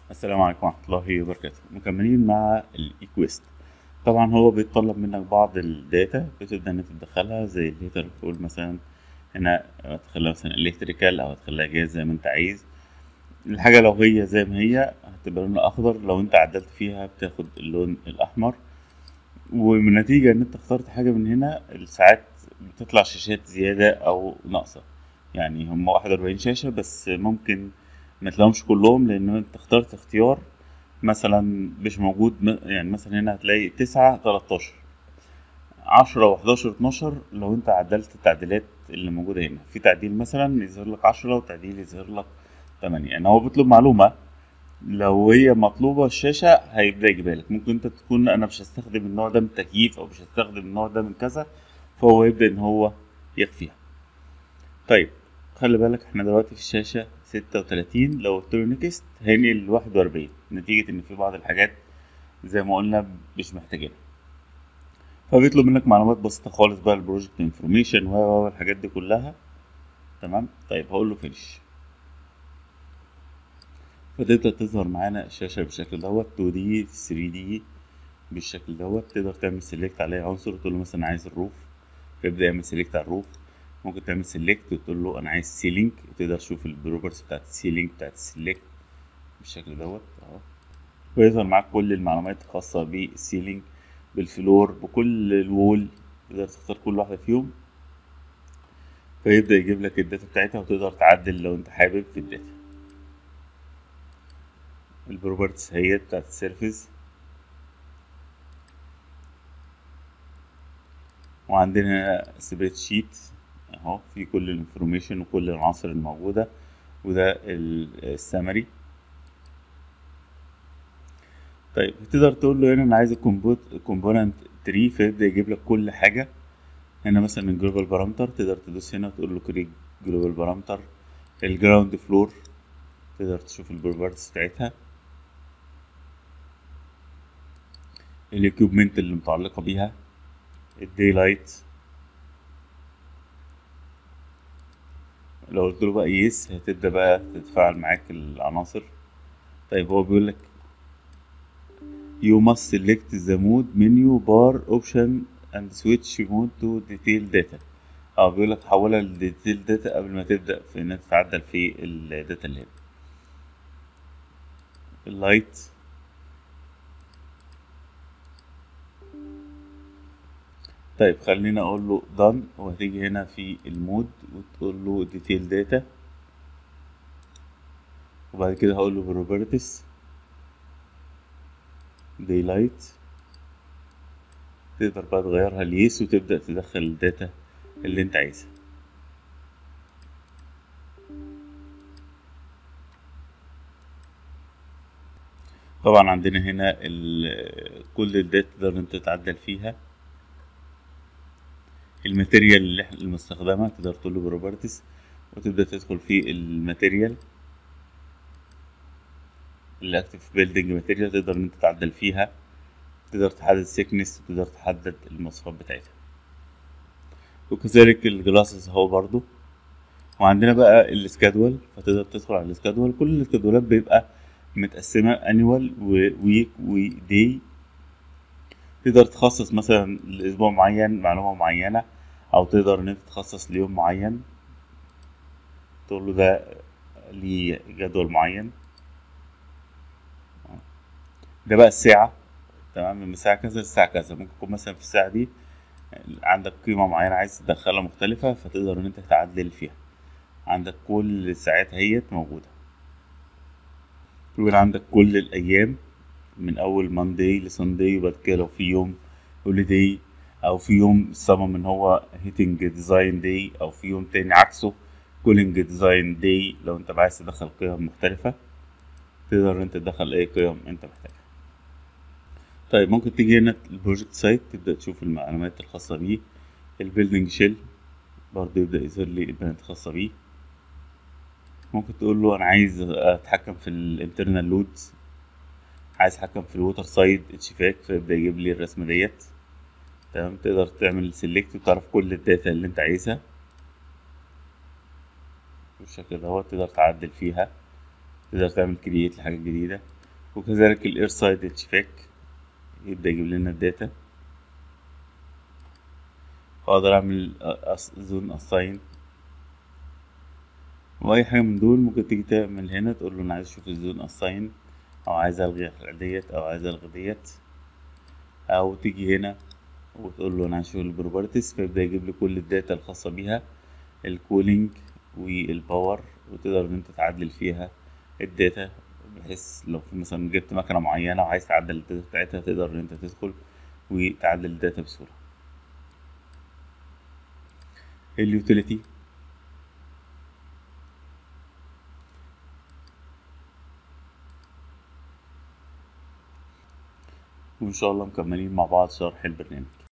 السلام عليكم ورحمة الله وبركاته مكملين مع الايكويست طبعا هو بيتطلب منك بعض الداتا بتبدأ ان انت تدخلها زي اللي تقدر تقول مثلا هنا هتخليها مثلا الكتريكال او هتخليها جاز زي ما انت عايز الحاجة لو هي زي ما هي هتبقى لونها اخضر لو انت عدلت فيها بتاخد اللون الاحمر ومن نتيجة ان انت اخترت حاجة من هنا ساعات بتطلع شاشات زيادة او ناقصة يعني هم واحد وأربعين شاشة بس ممكن ما تلاقيهمش كلهم لان انت اخترت اختيار مثلا مش موجود م- يعني مثلا هنا هتلاقي تسعة تلاتاشر عشرة وحداشر اتناشر لو انت عدلت التعديلات اللي موجودة هنا في تعديل مثلا يظهر لك عشرة وتعديل يظهر لك تمانية يعني هو بيطلب معلومة لو هي مطلوبة الشاشة هيبدأ يجيبها لك ممكن انت تكون انا مش هستخدم النوع ده من التكييف او مش هستخدم النوع ده من كذا فهو يبدأ ان هو يخفيها طيب خلي بالك احنا دلوقتي في الشاشة ستة وتلاتين لو قلت له نيكست هينقل لواحد وأربعين نتيجة إن في بعض الحاجات زي ما قلنا مش محتاجينها فبيطلب منك معلومات بسيطة خالص بقى البروجكت انفورميشن و و الحاجات دي كلها تمام طيب هقول له فينش فتبدأ تظهر معانا الشاشة بالشكل دوت 2 دي 3 دي بالشكل دوت تقدر تعمل سيلكت على أي عنصر وتقول له مثلا عايز الروف فيبدأ يعمل سيلكت على الروف ممكن تعمل سيلكت وتقول له انا عايز سيلينج تقدر تشوف البروبرتيز بتاعت السيلينج بتاعت السيلكت بالشكل دوت اهو ويظهر معاك كل المعلومات الخاصة بالسيلينج بالفلور بكل الوول تقدر تختار كل واحدة فيهم فيبدأ يجيب لك الداتا بتاعتها وتقدر تعدل لو انت حابب في الداتا البروبرتيز هي بتاعت السيرفيس وعندنا سبريد شيت اهو في كل الانفورميشن وكل العناصر الموجودة وده السمري طيب تقدر تقول له هنا انا عايز الكومبوننت تري فيبدأ يجيب لك كل حاجة هنا مثلا الجلوبال بارامتر تقدر تدوس هنا وتقول له كريك جلوبال بارامتر الجراوند فلور تقدر تشوف البروبرتيز بتاعتها الاكيوبمنت اللي متعلقة بيها الدي لايت لو قلت له بقى يس هتبدأ بقى تتفاعل معاك العناصر طيب هو بيقول لك you must select the mode menu bar option and switch mode to detail data اه بيقول لك حولها لديتيل داتا قبل ما تبدأ في انك تتعدل في الداتا اللي هنا اللايت طيب خلينا اقول له done وهتيجي هنا في المود وتقول له detail data وبعد كده هقول له properties daylight تقدر بقى تغيرها ليس وتبدأ تدخل الداتا اللي انت عايزها طبعا عندنا هنا كل الداتا تقدر انت تعدل فيها الماتيريال اللي احنا المستخدمة تقدر تقول له بروبرتيز وتبدأ تدخل في الماتيريال الاكتف بيلدينج ماتيريال تقدر ان انت تعدل فيها تقدر تحدد سيكنس وتقدر تحدد المواصفات بتاعتها وكذلك الجلاسز اهو برضو وعندنا بقى السكادول فتقدر تدخل على السكادول كل السكادولات بيبقى متقسمة انيوال وويك ودي تقدر تخصص مثلا لأسبوع معين معلومة معينة أو تقدر إن أنت تخصص ليوم معين تقول له ده ليه جدول معين ده بقى الساعة تمام من الساعة كذا للساعة كذا ممكن يكون مثلا في الساعة دي عندك قيمة معينة عايز تدخلها مختلفة فتقدر إن أنت تعدل فيها عندك كل الساعات هيت موجودة يقول عندك كل الأيام من اول ماندي لساندي وبعد كده لو في يوم هوليداي او في يوم صمم ان هو هيتنج ديزاين داي او في يوم تاني عكسه كولينج ديزاين داي لو انت عايز تدخل قيم مختلفة تقدر انت تدخل اي قيم انت محتاجها طيب ممكن تيجي هنا البروجكت سايت تبدأ تشوف المعلومات الخاصة بيه البيلدينج شيل برضه يبدأ يظهر لي البيانات الخاصة بيه ممكن تقول له انا عايز اتحكم في الانترنال لودز عايز اتحكم في الووتر سايد اتشفاك فيبدأ يجيب لي الرسمة ديت تمام تقدر تعمل سيلكت وتعرف كل الداتا اللي انت عايزها بالشكل دوت تقدر تعدل فيها تقدر تعمل كرييت لحاجة جديدة وكذلك الاير سايد اتشفاك يبدأ يجيب لنا الداتا واقدر اعمل زون اساين واي حاجة من دول ممكن تيجي تعمل هنا تقول له انا عايز اشوف الزون اساين او عايز الغي ديت او عايز الغي ديت او تيجي هنا وتقول له انا عايز اشوف البروبرتيز فيبدأ يجيب لي كل الداتا الخاصة بيها الكولينج والباور وتقدر ان انت تعدل فيها الداتا بحيث لو في مثلا جبت مكنة معينة وعايز تعدل الداتا بتاعتها تقدر ان انت تدخل وتعدل الداتا بسهولة اليوتيليتي وإن شاء الله مكملين مع بعض شرح البرنامج